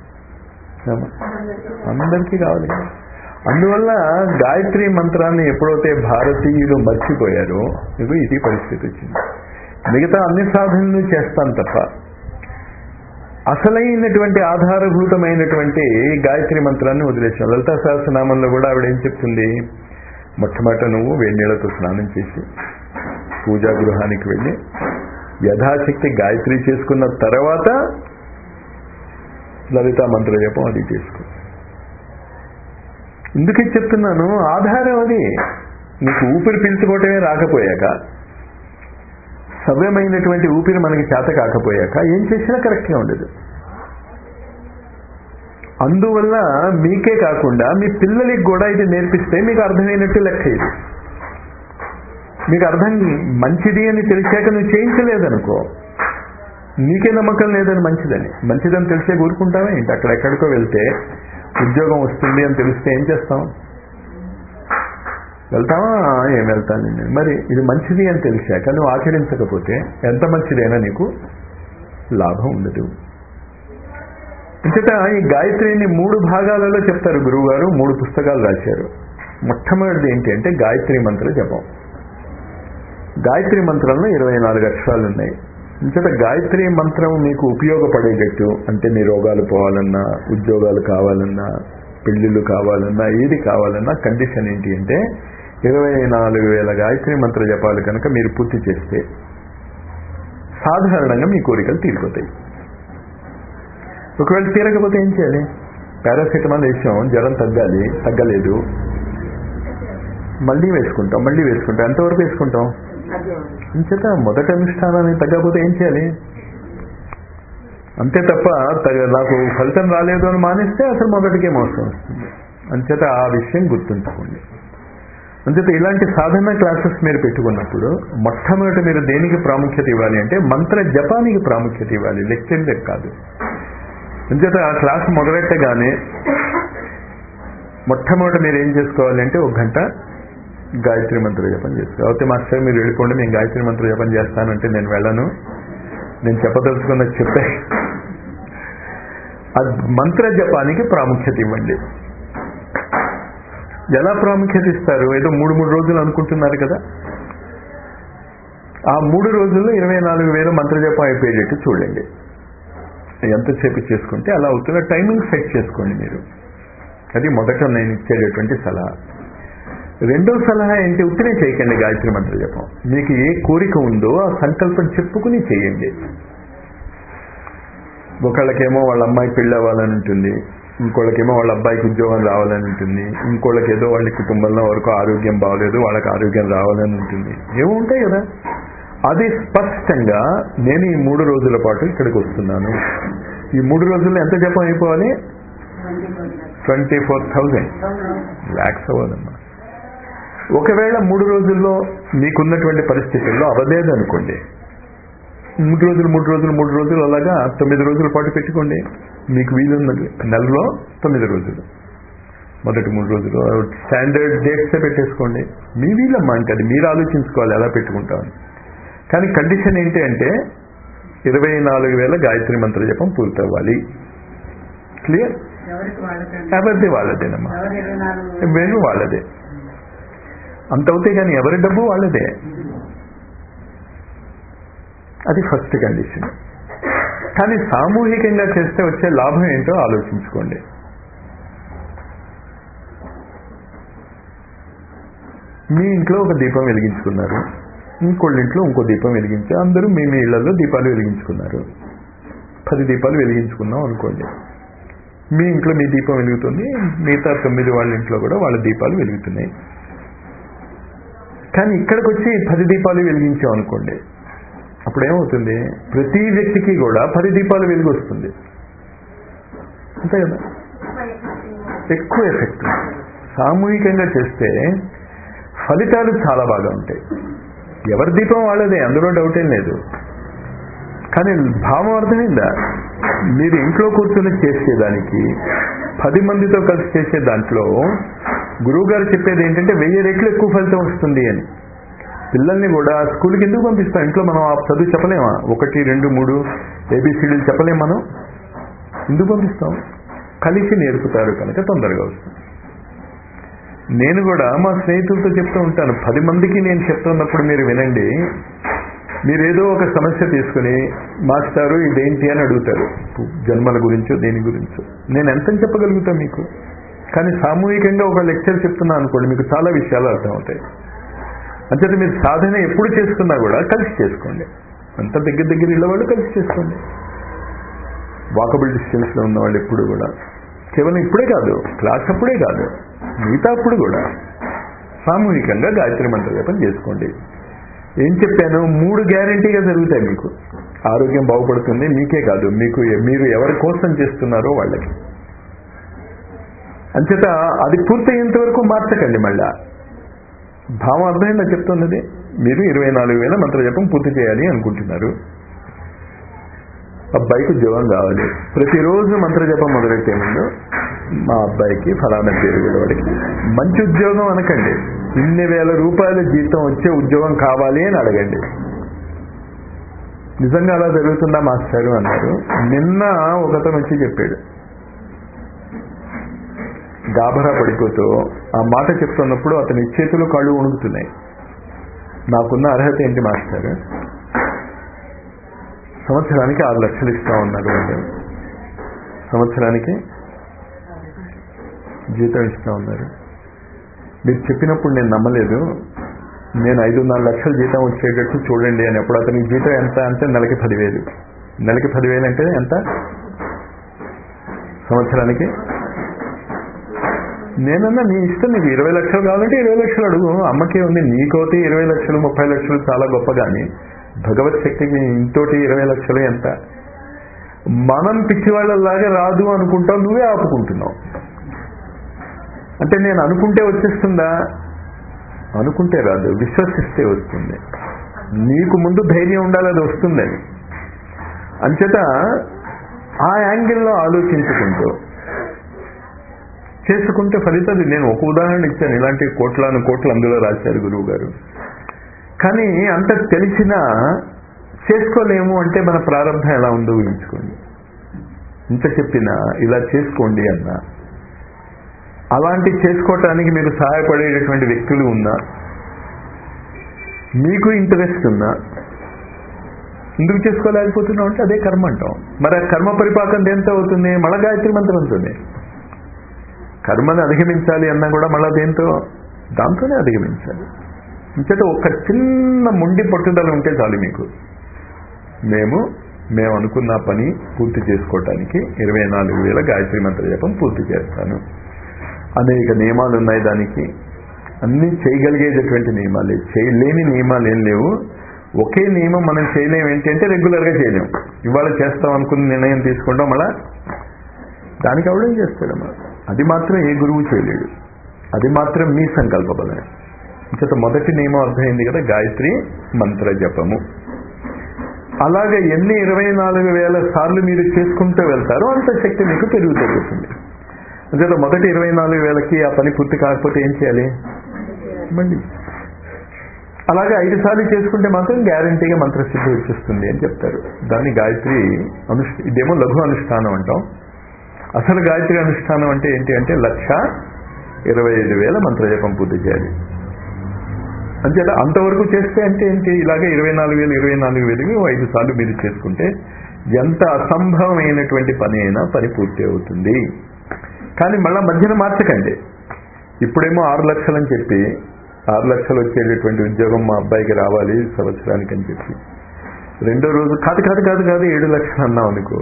అందరికీ కావాలి కదా అందువల్ల గాయత్రి మంత్రాన్ని ఎప్పుడైతే భారతీయులు మర్చిపోయారో ఇదిగో ఇది పరిస్థితి వచ్చింది మిగతా అన్ని సాధనలు చేస్తాను తప్ప అసలైనటువంటి ఆధారభూతమైనటువంటి గాయత్రి మంత్రాన్ని వదిలేసాం లలితా సహస్రనామంలో కూడా ఆవిడ ఏం చెప్తుంది మొట్టమొదట నువ్వు వేడి నీళ్లతో స్నానం చేసి పూజా గృహానికి వెళ్ళి యథాశక్తి గాయత్రి చేసుకున్న తర్వాత లలితా మంత్ర జపం అది చేసుకో ఎందుకు చెప్తున్నాను ఆధారం అది నీకు ఊపిరి పీల్చుకోవటమే రాకపోయాక సవ్యమైనటువంటి ఊపిరి మనకి చేత కాకపోయాక ఏం చేసినా కరెక్ట్గా ఉండదు అందువల్ల మీకే కాకుండా మీ పిల్లలకి కూడా ఇది నేర్పిస్తే మీకు అర్థమైనట్టు లెక్క ఇది మీకు అర్థం మంచిది అని తెలిసాక నువ్వు చేయించలేదనుకో నీకే నమ్మకం లేదని మంచిదని మంచిదని తెలిసే ఊరుకుంటావా ఏంటి అక్కడ ఎక్కడికో వెళ్తే ఉద్యోగం వస్తుంది అని తెలిస్తే ఏం చేస్తాం వెళ్తావా ఏం వెళ్తాను నేను మరి ఇది మంచిది అని తెలిసాక నువ్వు ఆచరించకపోతే ఎంత మంచిదైనా నీకు లాభం ఉండదు ఇంతట ఈ గాయత్రిని మూడు భాగాలలో చెప్తారు గురువు గారు మూడు పుస్తకాలు రాశారు మొట్టమొదటిది ఏంటి అంటే గాయత్రి మంత్ర జపం గాయత్రి మంత్రంలో ఇరవై నాలుగు అక్షరాలు ఉన్నాయి ఇంతట గాయత్రి మంత్రం మీకు ఉపయోగపడేటట్టు అంటే మీ రోగాలు పోవాలన్నా ఉద్యోగాలు కావాలన్నా పెళ్లిళ్ళు కావాలన్నా ఏది కావాలన్నా కండిషన్ ఏంటి అంటే ఇరవై నాలుగు వేల గాయత్రి మంత్ర జపాలు కనుక మీరు పూర్తి చేస్తే సాధారణంగా మీ కోరికలు తీరిపోతాయి ఒకవేళ తీరకపోతే ఏం చేయాలి పారాసిటమాల్ వేసాం జ్వరం తగ్గాలి తగ్గలేదు మళ్ళీ వేసుకుంటాం మళ్ళీ వేసుకుంటాం ఎంతవరకు వేసుకుంటాం ఇంచేత మొదటి అనుష్ఠానాన్ని తగ్గకపోతే ఏం చేయాలి అంతే తప్ప తగ- నాకు ఫలితం రాలేదు అని మానేస్తే అసలు మొదటికే మోసం వస్తుంది అంచేత ఆ విషయం గుర్తుంచుకోండి అంచేత ఇలాంటి సాధన క్లాసెస్ మీరు పెట్టుకున్నప్పుడు మొట్టమొదటి మీరు దేనికి ప్రాముఖ్యత ఇవ్వాలి అంటే మంత్ర జపానికి ప్రాముఖ్యత ఇవ్వాలి లెక్చర్లకు కాదు అంచేత ఆ క్లాస్ మొదలెట్టగానే మొట్టమొదట మీరు ఏం చేసుకోవాలి అంటే ఒక గంట గాయత్రి మంత్ర జపం చేసుకోవాలి అయితే మాస్టర్ మీరు వెళ్ళిపోండి నేను గాయత్రి మంత్ర జపం చేస్తానంటే నేను వెళ్ళను నేను చెప్పదలుచుకున్న చెప్పే ఆ మంత్ర జపానికి ప్రాముఖ్యత ఇవ్వండి ఎలా ప్రాముఖ్యత ఇస్తారు ఏదో మూడు మూడు రోజులు అనుకుంటున్నారు కదా ఆ మూడు రోజుల్లో ఇరవై నాలుగు వేల మంత్ర జపం అయిపోయేటట్టు చూడండి ఎంతసేపు చేసుకుంటే అలా అవుతున్న టైమింగ్ సెట్ చేసుకోండి మీరు అది మొదట నేను ఇచ్చేటటువంటి సలహా రెండో సలహా ఏంటి ఉత్తినే చేయకండి గాయత్రి మంత్ర జపం మీకు ఏ కోరిక ఉందో ఆ సంకల్పం చెప్పుకుని చేయండి ఒకళ్ళకేమో వాళ్ళ అమ్మాయి పెళ్ళి అవ్వాలని ఉంటుంది ఇంకోళ్ళకేమో వాళ్ళ అబ్బాయికి ఉద్యోగం రావాలని ఉంటుంది ఇంకోళ్ళకి ఏదో వాళ్ళ కుటుంబంలో వరకు ఆరోగ్యం బాగలేదు వాళ్ళకి ఆరోగ్యం రావాలని ఉంటుంది ఏమో ఉంటాయి కదా అది స్పష్టంగా నేను ఈ మూడు రోజుల పాటు ఇక్కడికి వస్తున్నాను ఈ మూడు రోజుల్లో ఎంత జపం అయిపోవాలి ట్వంటీ ఫోర్ థౌజండ్ ల్యాక్స్ అవ్వాలమ్మా ఒకవేళ మూడు రోజుల్లో మీకున్నటువంటి పరిస్థితుల్లో అవలేదు అనుకోండి మూడు రోజులు మూడు రోజులు మూడు రోజులు అలాగా తొమ్మిది రోజుల పాటు పెట్టుకోండి మీకు వీలున్నది నెలలో తొమ్మిది రోజులు మొదటి మూడు రోజులు స్టాండర్డ్ డేట్సే పెట్టేసుకోండి మీ వీలమ్మా ఇంకా అది మీరు ఆలోచించుకోవాలి ఎలా పెట్టుకుంటామని కానీ కండిషన్ ఏంటి అంటే ఇరవై నాలుగు వేల గాయత్రి మంత్ర జపం పూర్తవ్వాలి క్లియర్ ఎవరికి వాళ్ళకండి ఎవరిది వాళ్ళదేనమ్మా ఎవరు ఇరవై నాలుగు వేలు వాళ్ళదే అంత అవుతే కానీ ఎవరి డబ్బు వాళ్ళదే అది ఫస్ట్ కండిషన్ కానీ సామూహికంగా చేస్తే వచ్చే లాభం ఏంటో ఆలోచించుకోండి మీ ఇంట్లో ఒక దీపం వెలిగించుకున్నారు ఇంకోళ్ళ ఇంట్లో ఇంకో దీపం వెలిగించారు అందరూ మీ మీ ఇళ్లలో దీపాలు వెలిగించుకున్నారు పది దీపాలు వెలిగించుకున్నాం అనుకోండి మీ ఇంట్లో మీ దీపం వెలుగుతుంది మిగతా తొమ్మిది వాళ్ళ ఇంట్లో కూడా వాళ్ళ దీపాలు వెలుగుతున్నాయి కానీ ఇక్కడికి వచ్చి పది దీపాలు వెలిగించాం అనుకోండి అప్పుడు ఏమవుతుంది ప్రతి వ్యక్తికి కూడా పది దీపాలు వెలుగు వస్తుంది అంతే కదా ఎక్కువ ఎఫెక్ట్ సామూహికంగా చేస్తే ఫలితాలు చాలా బాగా ఉంటాయి ఎవరి దీపం వాళ్ళదే అందులో డౌట్ ఏం లేదు కానీ భావం అర్థమైందా మీరు ఇంట్లో కూర్చొని చేసేదానికి పది మందితో కలిసి చేసే దాంట్లో గురువు గారు చెప్పేది ఏంటంటే వెయ్యి రెట్లు ఎక్కువ ఫలితం వస్తుంది అని పిల్లల్ని కూడా స్కూల్కి ఎందుకు పంపిస్తాం ఇంట్లో మనం ఆ చదువు చెప్పలేమా ఒకటి రెండు మూడు ఏబిసిడీలు చెప్పలేం మనం ఎందుకు పంపిస్తాం కలిసి నేర్పుతారు కనుక తొందరగా వస్తుంది నేను కూడా మా స్నేహితులతో చెప్తూ ఉంటాను పది మందికి నేను చెప్తున్నప్పుడు మీరు వినండి మీరు ఏదో ఒక సమస్య తీసుకుని మాస్టారు ఇదేంటి అని అడుగుతారు జన్మల గురించో దేని గురించో నేను ఎంత చెప్పగలుగుతా మీకు కానీ సామూహికంగా ఒక లెక్చర్ చెప్తున్నా అనుకోండి మీకు చాలా విషయాలు అర్థమవుతాయి అంచేత మీరు సాధన ఎప్పుడు చేసుకున్నా కూడా కలిసి చేసుకోండి అంత దగ్గర దగ్గర ఇళ్ళ వాళ్ళు కలిసి చేసుకోండి వాకబుల్ డిస్టెన్స్ లో ఉన్న వాళ్ళు ఎప్పుడు కూడా కేవలం ఇప్పుడే కాదు క్లాస్ అప్పుడే కాదు మిగతా అప్పుడు కూడా సామూహికంగా గాయత్రి మంత్ర జపం చేసుకోండి ఏం చెప్పాను మూడు గ్యారంటీగా జరుగుతాయి మీకు ఆరోగ్యం బాగుపడుతుంది మీకే కాదు మీకు మీరు ఎవరి కోసం చేస్తున్నారో వాళ్ళకి అంచేత అది పూర్తయ్యేంత వరకు మార్చకండి మళ్ళా భావం అర్థమైందా చెప్తున్నది మీరు ఇరవై నాలుగు వేల మంత్రజపం పూర్తి చేయాలి అనుకుంటున్నారు అబ్బాయికి ఉద్యోగం కావాలి ప్రతిరోజు మంత్రజపం మొదలెట్టే ముందు మా అబ్బాయికి ఫలానా పేరు వాడికి మంచి ఉద్యోగం అనకండి ఇన్ని వేల రూపాయల జీతం వచ్చే ఉద్యోగం కావాలి అని అడగండి నిజంగా అలా జరుగుతుందా మాస్టారు అన్నారు నిన్న ఒకతను వచ్చి చెప్పాడు గాభరా పడిపోతూ ఆ మాట చెప్తున్నప్పుడు అతని చేతులు కాళ్ళు వణుకుతున్నాయి నాకున్న అర్హత ఏంటి మాస్టర్ సంవత్సరానికి ఆరు లక్షలు ఇస్తా ఉన్నారు వాళ్ళు సంవత్సరానికి జీతం ఇస్తా ఉన్నారు మీరు చెప్పినప్పుడు నేను నమ్మలేదు నేను ఐదున్నర లక్షల జీతం వచ్చేటట్టు చూడండి అని అప్పుడు అతనికి జీతం ఎంత అంటే నెలకి పదివేలు నెలకి పదివేలు అంటే ఎంత సంవత్సరానికి నేనన్నా నీ ఇష్టం నీకు ఇరవై లక్షలు కావాలంటే ఇరవై లక్షలు అడుగు అమ్మకే ఉంది నీకోటి ఇరవై లక్షలు ముప్పై లక్షలు చాలా గొప్ప కానీ భగవత్ శక్తికి ఇంతోటి ఇరవై లక్షలు ఎంత మనం పిచ్చివాళ్ళలాగా రాదు అనుకుంటావు నువ్వే ఆపుకుంటున్నావు అంటే నేను అనుకుంటే వచ్చేస్తుందా అనుకుంటే రాదు విశ్వసిస్తే వస్తుంది నీకు ముందు ధైర్యం ఉండాలి అది వస్తుందని అంచేత ఆ యాంగిల్లో ఆలోచించుకుంటూ చేసుకుంటే ఫలితాలు నేను ఒక ఉదాహరణ ఇచ్చాను ఇలాంటి కోట్లాను కోట్లు అందులో రాశారు గురువు గారు కానీ అంత తెలిసినా చేసుకోలేము అంటే మన ప్రారంభం ఎలా ఉందో ఊహించుకోండి ఇంత చెప్పినా ఇలా చేసుకోండి అన్నా అలాంటి చేసుకోవటానికి మీరు సహాయపడేటటువంటి వ్యక్తులు ఉన్నా మీకు ఇంట్రెస్ట్ ఉన్నా ఎందుకు చేసుకోలేకపోతున్నాం అంటే అదే కర్మ అంటాం మరి ఆ కర్మ పరిపాకం దేంతో అవుతుంది మళ్ళా గాయత్రి మంత్రంతోనే కర్మని అధిగమించాలి అన్నా కూడా మళ్ళా దేంతో దాంతోనే అధిగమించాలి ఇంకట ఒక చిన్న ముండి పట్టుదల ఉంటే చాలు మీకు మేము మేము అనుకున్న పని పూర్తి చేసుకోవటానికి ఇరవై నాలుగు వేల గాయత్రి మంత్ర జపం పూర్తి చేస్తాను అనేక నియమాలు ఉన్నాయి దానికి అన్ని చేయగలిగేటటువంటి నియమాలే చేయలేని నియమాలు ఏం లేవు ఒకే నియమం మనం చేయలేం ఏంటంటే రెగ్యులర్గా చేయలేం ఇవాళ చేస్తాం అనుకున్న నిర్ణయం తీసుకుంటాం మళ్ళా దానికి అవడం చేస్తాడమ్మా అది మాత్రం ఏ గురువు చేయలేడు అది మాత్రం మీ సంకల్ప బలమే ఇంకత మొదటి నియమం అర్థమైంది కదా గాయత్రి మంత్ర జపము అలాగే ఎన్ని ఇరవై నాలుగు వేల సార్లు మీరు చేసుకుంటూ వెళ్తారో అంత శక్తి మీకు పెరుగుతూ పోతుంది అంచేత మొదటి ఇరవై నాలుగు వేలకి ఆ పని పూర్తి కాకపోతే ఏం చేయాలి మళ్ళీ అలాగే ఐదు సార్లు చేసుకుంటే మాత్రం గ్యారంటీగా మంత్రసిద్ధి వచ్చేస్తుంది అని చెప్తారు దాన్ని గాయత్రి అనుష్ఠ ఇదేమో లఘు అనుష్ఠానం అంటాం అసలు గాయత్రి అనుష్ఠానం అంటే ఏంటి అంటే లక్ష ఇరవై ఐదు వేల మంత్రజపం పూర్తి చేయాలి అంచేత అంతవరకు చేస్తే అంటే ఏంటి ఇలాగే ఇరవై నాలుగు వేలు ఇరవై నాలుగు వేలు ఐదు సార్లు మీరు చేసుకుంటే ఎంత అసంభవమైనటువంటి పని అయినా పని పూర్తి అవుతుంది కానీ మళ్ళా మధ్యన మార్చకండి ఇప్పుడేమో ఆరు లక్షలు అని చెప్పి ఆరు లక్షలు వచ్చేటటువంటి ఉద్యోగం మా అబ్బాయికి రావాలి సంవత్సరానికి అని చెప్పి రెండో రోజు కాదు కాదు కాదు కాదు ఏడు లక్షలు అన్నావు అనుకో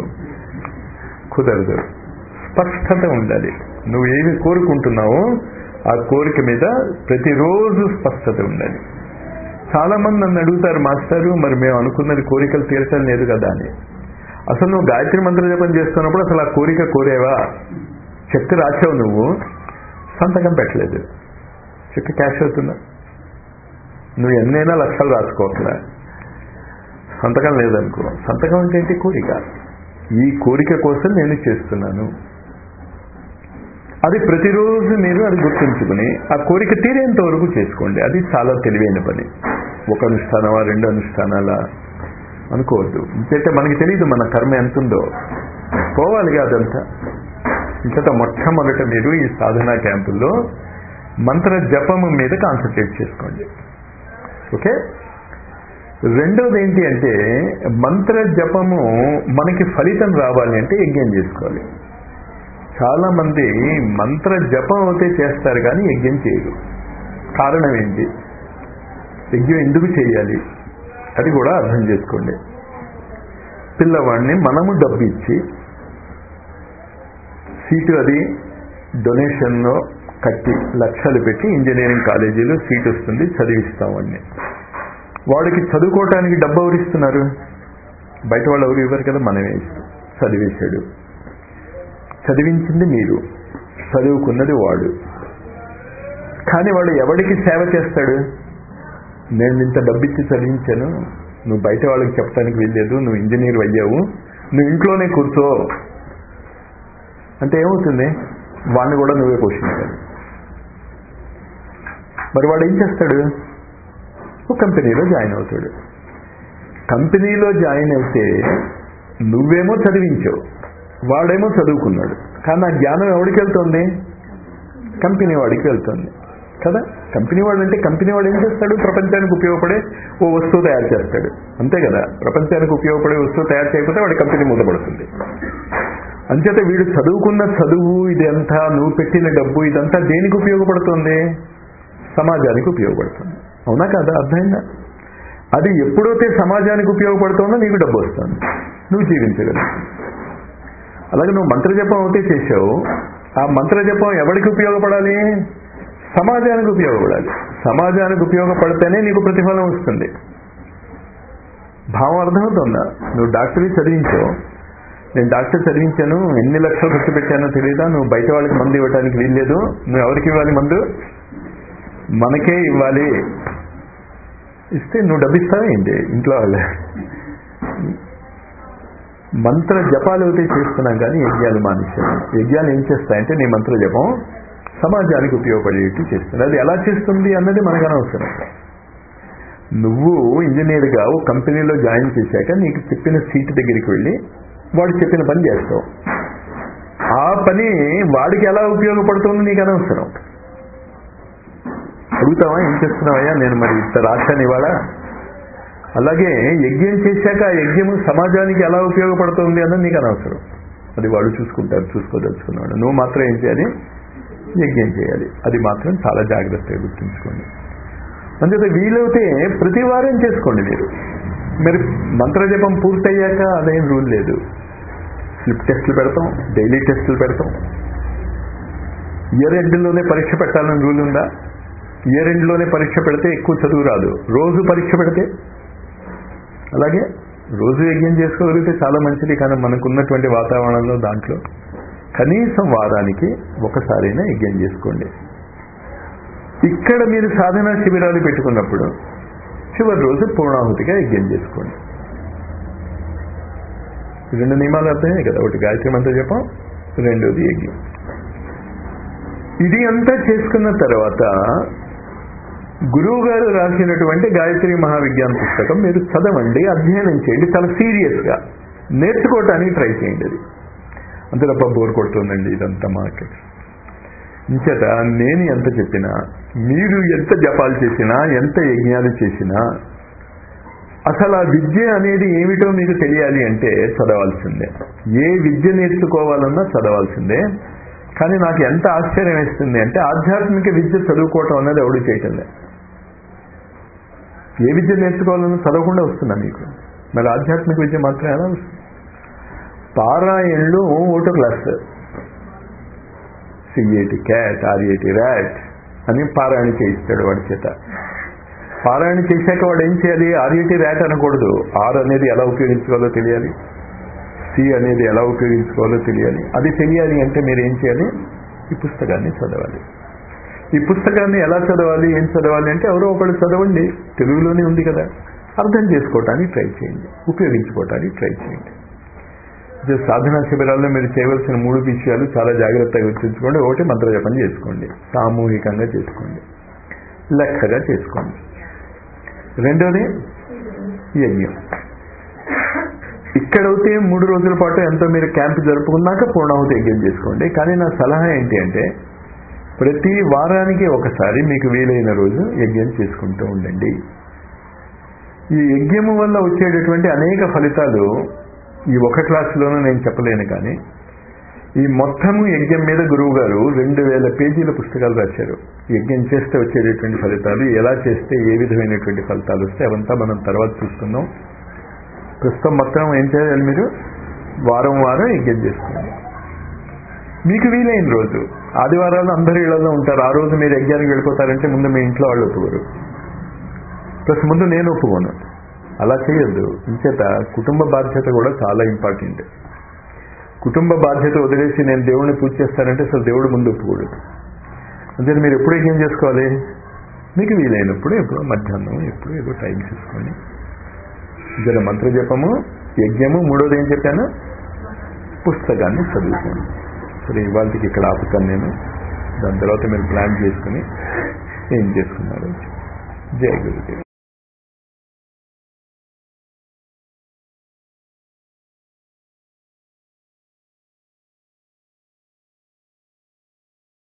కుదరదు స్పష్టత ఉండాలి నువ్వు ఏమి కోరుకుంటున్నావో ఆ కోరిక మీద ప్రతిరోజు స్పష్టత ఉండాలి చాలా మంది నన్ను అడుగుతారు మాస్టారు మరి మేము అనుకున్నది కోరికలు తీర్చడం లేదు కదా అని అసలు నువ్వు గాయత్రి మంత్ర జపం చేస్తున్నప్పుడు అసలు ఆ కోరిక కోరేవా చెక్ రాసావు నువ్వు సంతకం పెట్టలేదు చెక్ క్యాష్ అవుతుందా నువ్వు ఎన్నైనా లక్షలు రాసుకోవట్లే సంతకం లేదనుకో సంతకం అంటే ఏంటి కోరిక ఈ కోరిక కోసం నేను చేస్తున్నాను అది ప్రతిరోజు మీరు అది గుర్తుంచుకుని ఆ కోరిక తీరేంత వరకు చేసుకోండి అది చాలా తెలివైన పని ఒక అనుష్ఠానమా రెండు అనుష్ఠానాలా అనుకోవద్దు ఇంకైతే మనకి తెలియదు మన కర్మ ఎంత ఉందో పోవాలి అదంతా ఇంకట మొట్టమొదట మీరు ఈ సాధనా క్యాంపుల్లో మంత్ర జపము మీద కాన్సన్ట్రేట్ చేసుకోండి ఓకే రెండోది ఏంటి అంటే మంత్ర జపము మనకి ఫలితం రావాలి అంటే యజ్ఞం చేసుకోవాలి చాలా మంది మంత్ర జపం అయితే చేస్తారు కానీ యజ్ఞం చేయరు కారణం ఏంటి యజ్ఞం ఎందుకు చేయాలి అది కూడా అర్థం చేసుకోండి పిల్లవాడిని మనము డబ్బు ఇచ్చి సీటు అది డొనేషన్లో కట్టి లక్షలు పెట్టి ఇంజనీరింగ్ కాలేజీలో సీట్ వస్తుంది చదివిస్తామని వాడికి చదువుకోవటానికి డబ్బు ఎవరు ఇస్తున్నారు బయట వాళ్ళు ఎవరు ఇవ్వరు కదా మనమే ఇస్తాం చదివేశాడు చదివించింది మీరు చదువుకున్నది వాడు కానీ వాడు ఎవడికి సేవ చేస్తాడు నేను ఇంత డబ్బిచ్చి చదివించాను నువ్వు బయట వాళ్ళకి చెప్పడానికి వీల్లేదు నువ్వు ఇంజనీర్ అయ్యావు నువ్వు ఇంట్లోనే కూర్చో అంటే ఏమవుతుంది వాడిని కూడా నువ్వే పోషించాలి మరి వాడు ఏం చేస్తాడు ఒక కంపెనీలో జాయిన్ అవుతాడు కంపెనీలో జాయిన్ అయితే నువ్వేమో చదివించావు వాడేమో చదువుకున్నాడు కానీ ఆ జ్ఞానం ఎవరికి వెళ్తుంది కంపెనీ వాడికి వెళ్తుంది కదా కంపెనీ వాడు అంటే కంపెనీ వాడు ఏం చేస్తాడు ప్రపంచానికి ఉపయోగపడే ఓ వస్తువు తయారు చేస్తాడు అంతే కదా ప్రపంచానికి ఉపయోగపడే వస్తువు తయారు చేయకపోతే వాడి కంపెనీ మూతపడుతుంది అంచేత వీడు చదువుకున్న చదువు ఇదంతా నువ్వు పెట్టిన డబ్బు ఇదంతా దేనికి ఉపయోగపడుతుంది సమాజానికి ఉపయోగపడుతుంది అవునా కదా అర్థమైందా అది ఎప్పుడైతే సమాజానికి ఉపయోగపడుతుందో నీకు డబ్బు వస్తుంది నువ్వు జీవించగలవు అలాగే నువ్వు మంత్రజపం ఒకటే చేసావు ఆ మంత్రజపం ఎవరికి ఉపయోగపడాలి సమాజానికి ఉపయోగపడాలి సమాజానికి ఉపయోగపడితేనే నీకు ప్రతిఫలం వస్తుంది భావం అర్థమవుతుందా నువ్వు డాక్టరీ చదివించావు నేను డాక్టర్ చదివించాను ఎన్ని లక్షలు ఖర్చు పెట్టానో తెలియదా నువ్వు బయట వాళ్ళకి మందు ఇవ్వడానికి వీల్లేదు నువ్వు ఎవరికి ఇవ్వాలి మందు మనకే ఇవ్వాలి ఇస్తే నువ్వు డబ్బిస్తావా ఏంటి ఇంట్లో వాళ్ళే మంత్ర జపాలు అయితే చేస్తున్నాం కానీ యజ్ఞాలు మానేశాను యజ్ఞాలు ఏం చేస్తాయంటే నీ మంత్ర జపం సమాజానికి ఉపయోగపడేట్టు చేస్తుంది అది ఎలా చేస్తుంది అన్నది మనకు అనవసరం నువ్వు ఇంజనీర్గా ఓ కంపెనీలో జాయిన్ చేశాక నీకు చెప్పిన సీట్ దగ్గరికి వెళ్ళి వాడు చెప్పిన పని చేస్తావు ఆ పని వాడికి ఎలా ఉపయోగపడుతుందో నీకు అనవసరం అడుగుతావా ఏం చేస్తున్నావయ్యా నేను మరి ఇంత రాశాను ఇవాళ అలాగే యజ్ఞం చేశాక ఆ యజ్ఞము సమాజానికి ఎలా ఉపయోగపడుతుంది అన్నది నీకు అనవసరం అది వాడు చూసుకుంటారు చూసుకోదలుచుకున్నాడు నువ్వు మాత్రం ఏం చేయాలి యజ్ఞం చేయాలి అది మాత్రం చాలా జాగ్రత్తగా గుర్తుంచుకోండి అందుకే వీలైతే ప్రతి వారం చేసుకోండి మీరు మీరు మంత్రజపం పూర్తయ్యాక అదేం రూల్ లేదు స్లిప్ టెస్టులు పెడతాం డైలీ టెస్టులు పెడతాం ఇయర్ ఎండ్లోనే పరీక్ష పెట్టాలని రూల్ ఉందా ఇయర్ ఎండ్లోనే పరీక్ష పెడితే ఎక్కువ చదువు రాదు రోజు పరీక్ష పెడితే అలాగే రోజు యజ్ఞం చేసుకోగలిగితే చాలా మంచిది కానీ మనకున్నటువంటి వాతావరణంలో దాంట్లో కనీసం వారానికి ఒకసారైనా యజ్ఞం చేసుకోండి ఇక్కడ మీరు సాధనా శిబిరాలు పెట్టుకున్నప్పుడు చివరి రోజు పూర్ణాహుతిగా యజ్ఞం చేసుకోండి రెండు నియమాలు అర్థమే కదా ఒకటి గాయత్రి మంత్ర జపం రెండోది యజ్ఞం ఇది అంతా చేసుకున్న తర్వాత గురువు గారు రాసినటువంటి గాయత్రి మహావిజ్ఞాన పుస్తకం మీరు చదవండి అధ్యయనం చేయండి చాలా సీరియస్గా నేర్చుకోవటానికి ట్రై చేయండి అది అంతే తప్ప బోర్ కొడుతుందండి ఇదంతా మార్కెట్ ఇంచేత నేను ఎంత చెప్పినా మీరు ఎంత జపాలు చేసినా ఎంత యజ్ఞాలు చేసినా అసలు ఆ విద్య అనేది ఏమిటో మీకు తెలియాలి అంటే చదవాల్సిందే ఏ విద్య నేర్చుకోవాలన్నా చదవాల్సిందే కానీ నాకు ఎంత ఆశ్చర్యం వేస్తుంది అంటే ఆధ్యాత్మిక విద్య చదువుకోవటం అనేది ఎవడు చేయటం లేదు ఏ విద్య నేర్చుకోవాలన్నా చదవకుండా వస్తుందా మీకు మరి ఆధ్యాత్మిక విద్య మాత్రం ఎలా వస్తుంది పారాయణలు ఓటో class C A T cat R A T rat అని పారాయణ చేయిస్తాడు వాడి చేత పారాయణ చేశాక వాడు ఏం చేయాలి ఆర్ఏటి ర్యాట్ అనకూడదు ఆర్ అనేది ఎలా ఉపయోగించుకోవాలో తెలియాలి సి అనేది ఎలా ఉపయోగించుకోవాలో తెలియాలి అది తెలియాలి అంటే మీరు ఏం చేయాలి ఈ పుస్తకాన్ని చదవాలి ఈ పుస్తకాన్ని ఎలా చదవాలి ఏం చదవాలి అంటే ఎవరో ఒకళ్ళు చదవండి తెలుగులోనే ఉంది కదా అర్థం చేసుకోవటానికి ట్రై చేయండి ఉపయోగించుకోవటానికి ట్రై చేయండి ఇది సాధనా శిబిరాల్లో మీరు చేయవలసిన మూడు విషయాలు చాలా జాగ్రత్తగా గుర్తుంచుకోండి ఒకటి మంత్రజపం చేసుకోండి సామూహికంగా చేసుకోండి లెక్కగా చేసుకోండి రెండోది యజ్ఞం ఇక్కడైతే మూడు రోజుల పాటు ఎంతో మీరు క్యాంప్ జరుపుకున్నాక పూర్ణాహుతి యజ్ఞం చేసుకోండి కానీ నా సలహా ఏంటి అంటే ప్రతి వారానికి ఒకసారి మీకు వీలైన రోజు యజ్ఞం చేసుకుంటూ ఉండండి ఈ యజ్ఞము వల్ల వచ్చేటటువంటి అనేక ఫలితాలు ఈ ఒక క్లాసులోనూ నేను చెప్పలేను కానీ ఈ మొత్తము యజ్ఞం మీద గురువు గారు రెండు వేల పేజీల పుస్తకాలు రాశారు యజ్ఞం చేస్తే వచ్చేటటువంటి ఫలితాలు ఎలా చేస్తే ఏ విధమైనటువంటి ఫలితాలు వస్తాయి అవంతా మనం తర్వాత చూసుకుందాం ప్రస్తుతం మొత్తం ఏం చేయాలి మీరు వారం వారం యజ్ఞం చేసుకోండి మీకు వీలైన రోజు ఆదివారాలు అందరూ ఇళ్లలో ఉంటారు ఆ రోజు మీరు యజ్ఞానికి వెళ్ళిపోతారంటే ముందు మీ ఇంట్లో వాళ్ళు ఒప్పుకోరు ప్లస్ ముందు నేను ఒప్పుకోను అలా చేయొద్దు ఇంచేత కుటుంబ బాధ్యత కూడా చాలా ఇంపార్టెంట్ కుటుంబ బాధ్యత వదిలేసి నేను దేవుడిని పూజ చేస్తానంటే అసలు దేవుడు ముందు ఒప్పుకోడు అంటే మీరు ఎప్పుడు యజ్ఞం చేసుకోవాలి మీకు వీలైనప్పుడు ఎప్పుడు మధ్యాహ్నం ఎప్పుడు ఏదో టైం చూసుకొని జర మంత్ర జపము యజ్ఞము మూడోది ఏం చెప్పాను పుస్తకాన్ని చదువుకోండి సరే ఇవాళకి ఇక్కడ ఆపుతాను నేను దాని తర్వాత మీరు ప్లాన్ చేసుకుని ఏం చేసుకున్నారు జయ గురుదేవ్